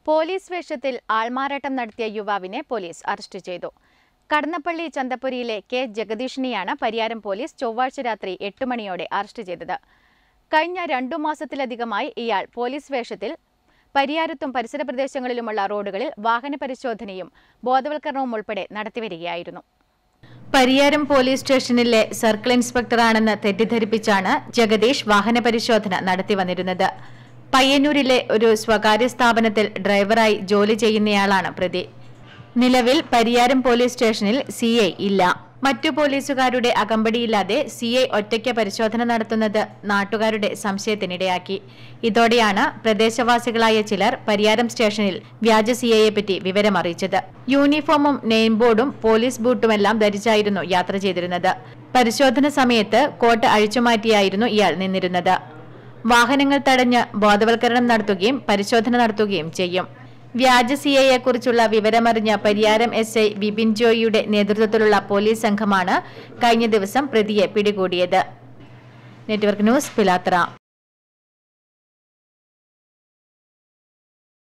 police വേഷത്തിൽ ആൾമാറാട്ടം നടത്തിയ യുവാവിനെ പോലീസ് അറസ്റ്റ് ചെയ്തു കടന്നപ്പള്ളി ചന്തപ്പുരിയിലെ കെ ജഗദീഷിനെയാണ് പരിയാരം പോലീസ് ചൊവ്വാഴ്ച രാത്രി എട്ട് മണിയോടെ അറസ്റ്റ് ചെയ്തത് കഴിഞ്ഞ രണ്ടു മാസത്തിലധികമായി ഇയാൾ പോലീസ് വേഷത്തിൽ പരിയാരത്തും പരിസര പ്രദേശങ്ങളിലുമുള്ള റോഡുകളിൽ വാഹന പരിശോധനയും ബോധവൽക്കരണവും ഉൾപ്പെടെ നടത്തിവരികയായിരുന്നു പരിയാരം പോലീസ് സ്റ്റേഷനിലെ സർക്കിൾ ഇൻസ്പെക്ടറാണെന്ന് തെറ്റിദ്ധരിപ്പിച്ചാണ് ജഗദീഷ് വാഹന പരിശോധന നടത്തിവന്നിരുന്നത് പയ്യന്നൂരിലെ ഒരു സ്വകാര്യ സ്ഥാപനത്തിൽ ഡ്രൈവറായി ജോലി ചെയ്യുന്നയാളാണ് പ്രതി നിലവിൽ പരിയാരം പോലീസ് സ്റ്റേഷനിൽ സി ഇല്ല മറ്റു പോലീസുകാരുടെ അകമ്പടിയില്ലാതെ സി ഐ ഒറ്റയ്ക്ക് പരിശോധന നടത്തുന്നത് നാട്ടുകാരുടെ സംശയത്തിനിടയാക്കി ഇതോടെയാണ് പ്രദേശവാസികളായ ചിലർ പരിയാരം സ്റ്റേഷനിൽ വ്യാജ സി ഐയെ പറ്റി വിവരമറിയിച്ചത് യൂണിഫോമും നെയിം ബോർഡും പോലീസ് ബൂട്ടുമെല്ലാം ധരിച്ചായിരുന്നു യാത്ര ചെയ്തിരുന്നത് പരിശോധന സമയത്ത് കോട്ട് അഴിച്ചുമാറ്റിയായിരുന്നു ഇയാൾ നിന്നിരുന്നത് വാഹനങ്ങൾ തടഞ്ഞ് ബോധവൽക്കരണം നടത്തുകയും പരിശോധന നടത്തുകയും ചെയ്യും വ്യാജ സി കുറിച്ചുള്ള വിവരമറിഞ്ഞ പരിയാരം എസ് ഐ ബിപിൻ ജോയിയുടെ നേതൃത്വത്തിലുള്ള പോലീസ് സംഘമാണ് കഴിഞ്ഞ ദിവസം പ്രതിയെ പിടികൂടിയത് നെറ്റ്വർക്ക് ന്യൂസ് പിലാത്ര